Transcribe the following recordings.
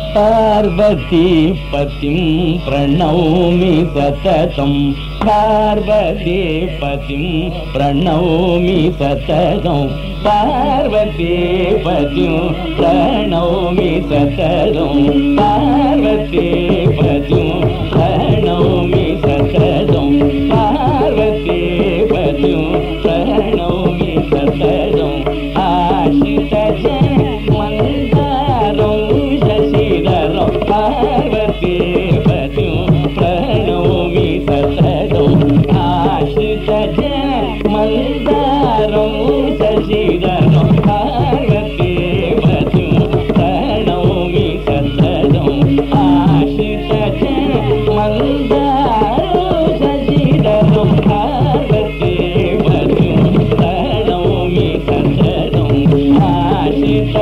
పార్వతీ పతిం ప్రణౌమి సతతం పార్వతీ పతిం ప్రణౌమి సతతం పార్వతీ పతిం ప్రణౌమి సతతం పార్వతీ పతిం ప్రణౌమి సతతం పార్వతీ పతిం ప్రణౌమి సతతం ఆశిత మందారం శశిధరం పార్వతీ పతిం ప్రణౌమి సతతం ఆశిత మందారం శశిధరం పార్వతీ పతిం ప్రణౌమి సతతం ఆశిత మందారం శశిధరం పార్వతీ పతిం ప్రణౌమి సతతం ఆశిత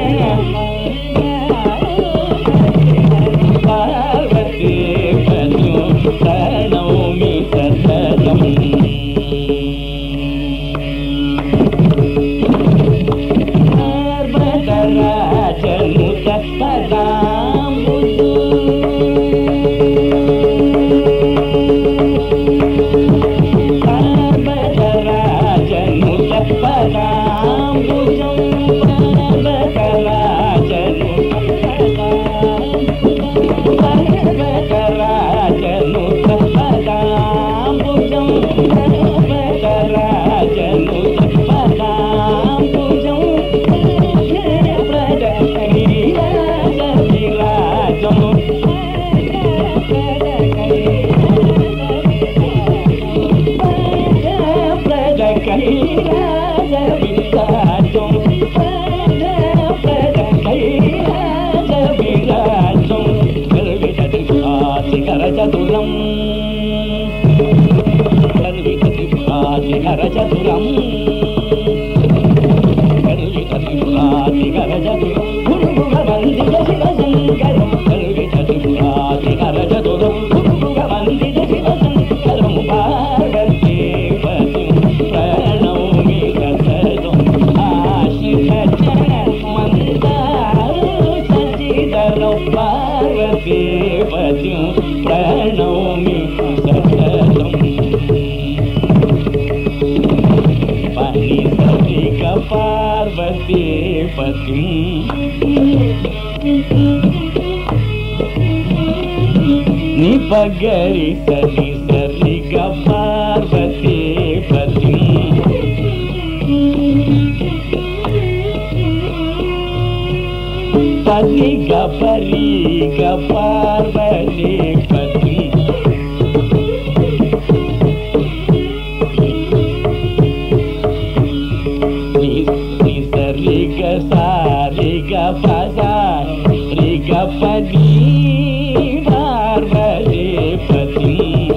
పార్వతీ పతిం ప్రణౌమి సతతం పార్వతరాజనుత పదాంబుజు పార్వతరాజనుత పదాంబుజం పార్వతరాజనుత పర్వతరాజనుత పదాంబుజం పర్వతరాజనుత పదాంబుజం ప్రజకైరాజవిరాజం ప్రజకైరాజవిరాజం ప్రజకైరాజవిరాజం శిఖరచతురం శిఖరచతురం శిఖరచతురం గురుముఖ వందిత శివశంకరం శిఖరచతురం గురుముఖ వందిత శివశంకరం పార్వతీ పతిం ప్రణౌమి సతతం ఆశిత మందారు శశిధరం పార్వతీ పతిం ప్రణౌమి సతతం పని సరిక పార్వతీ పతిం నిపగరి సరి సరిగ పార్వతీ పతిం పదిగ పరిగ పార్వతీ పతిం ని ని సరిగ సారిగ పద రిగ పది పార్వతీ పతి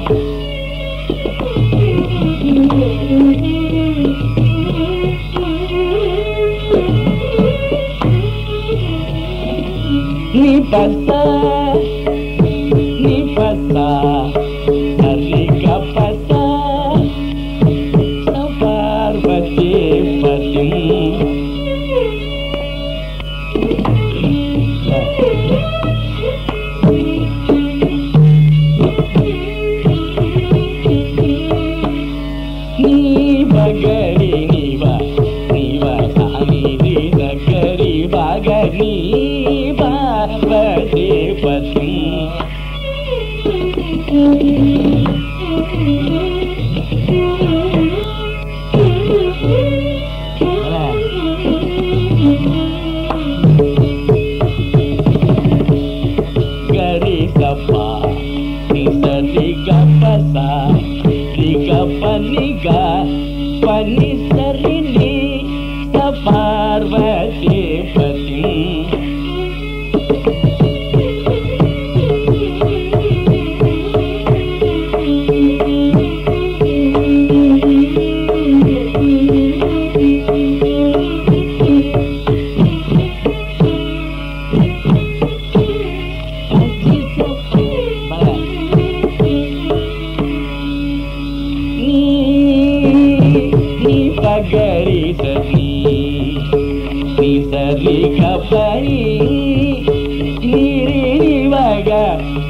ని పస ని పస సరిగ పస పార్వతీ పతిం నీ బగరి నీవ నీవ సాని రి సగరి బగరి పార్వతీ పతిం గరి గప నిసరి గపస రి గప నిగ పని సరి ని స పార్వతీ పతి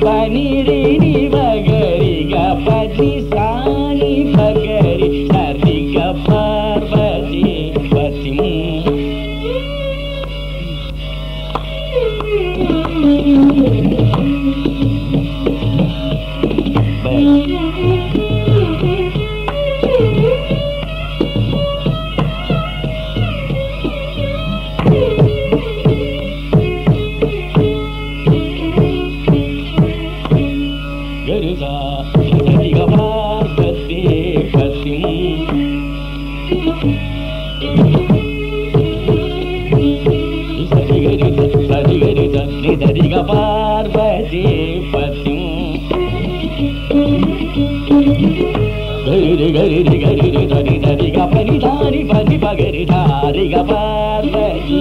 పని రి ని పగరి గ పది సాని పగరి సరి గ పార్వతి పతిం గరిగా సరిగ పార్వతి పతిం సరిగరి సరిగరి సరిగ పార్వతి పతిం గరి గరి గరి ధరి ధరి గ పని దాని పని పగరి ధారి గ పార్వతి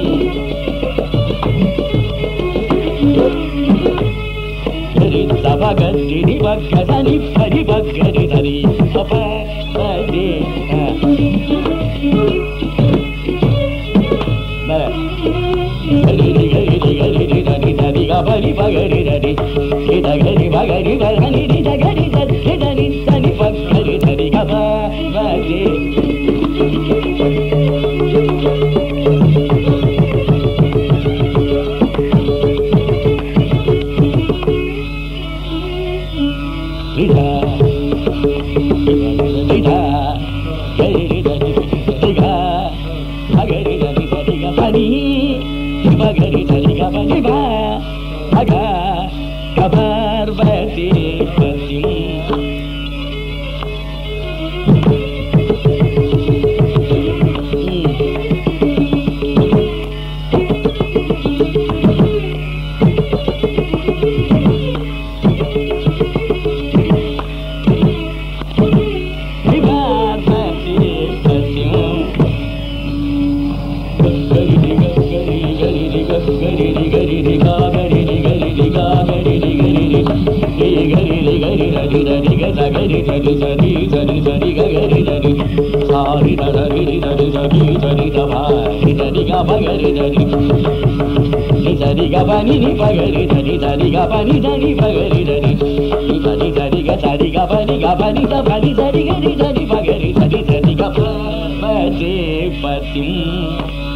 గరి సభ గరి బగ్గ ధని పరి బగ్గరి ధరి సభ పది గరి గరి గరి ధని ధరి గ పరి పగరి ధరి ఇద గరి బగరి బగని రిద గరి ధరి ధని ధని పగరి ధరి గ పది రిధా రిధా గరి ధరి రిగా భగరి ధరి ధరి గ పని భగరి ధరి గ పని భా భగ కపార్వతి పతిం విభావతి పతిం గరి గరి గరి గరి గరి గరి గరి గరి గరి గరి గరి గరి గరి గరి గరి గరి గరి గరి సరి సరి సరి గరి గరి సారి సరి సరి సరి సరి సరి సరి గ పగరి సరి ని సరి గ పని ని పగరి సరి సరి గ పని సరి పగరి సరి ని సరి సరి గ సరి గ పని గ పని స పని సరి గరి సరి పగరి సరి సరి గ పతి పతిం